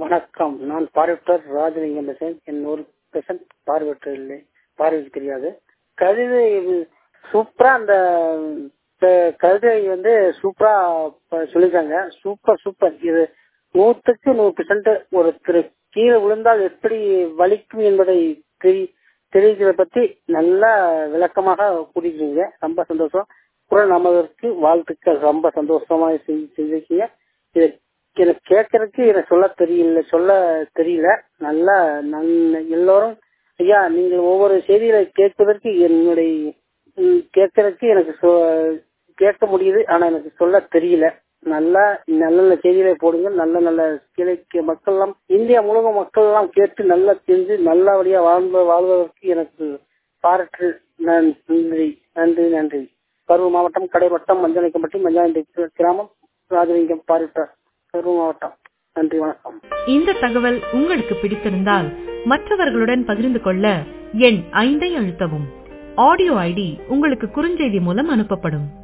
வணக்கம் நான் பார்வையற்றர் ராஜலிங்கம் பேசுறேன் என் ஒரு பெர்சன்ட் பார்வையற்ற இல்லை பார்வை தெரியாது கவிதை சூப்பரா அந்த க- கவிதை வந்து சூப்பரா ப- சொல்லிருக்காங்க சூப்பர் சூப்பர் இது நூத்துக்கு நூறு பெர்சன்ட் ஒருத்தர் கீழே விழுந்தால் எப்படி வலிக்கும் என்பதை தெரி தெரிவிக்கிறத பத்தி நல்லா விளக்கமாக கூறியிருக்கீங்க ரொம்ப சந்தோஷம் குரல் நமதற்கு வாழ்த்துக்கள் ரொம்ப சந்தோஷமா செஞ்சு- செஞ்சிருக்கீங்க இது எனக்கு கேட்கறதுக்கு எனக்கு சொல்ல தெரியல சொல்ல தெரியல நல்லா நன்- எல்லோரும் ஐயா நீங்கள் ஒவ்வொரு செய்திகளை கேட்பதற்கு என்னுடைய ம், கேட்கறதுக்கு எனக்கு சொ- கேட்க முடியுது ஆனா எனக்கு சொல்ல தெரியல நல்லா நல்ல நல்ல செய்திகளை போடுங்க நல்ல நல்ல கிளைக்கு மக்கள் எல்லாம் இந்தியா முழுக்க மக்கள் எல்லாம் கேட்டு நல்லா தெரிஞ்சு நல்லபடியா வாழ்ந்த வாழ்வதற்கு எனக்கு பாராட்டு நன்றி நன்றி நன்றி கரூர் மாவட்டம் கடைவட்டம் மஞ்சளைக்கப்பட்டி மஞ்சாண்டி கிராமம் ராஜலிங்கம் பாரிட்டார் கரூர் மாவட்டம் நன்றி வணக்கம் இந்த தகவல் உங்களுக்கு பிடித்திருந்தால் மற்றவர்களுடன் பகிர்ந்து கொள்ள எண் ஐந்தை அழுத்தவும் ஆடியோ ஐடி உங்களுக்கு குறுஞ்செய்தி மூலம் அனுப்பப்படும்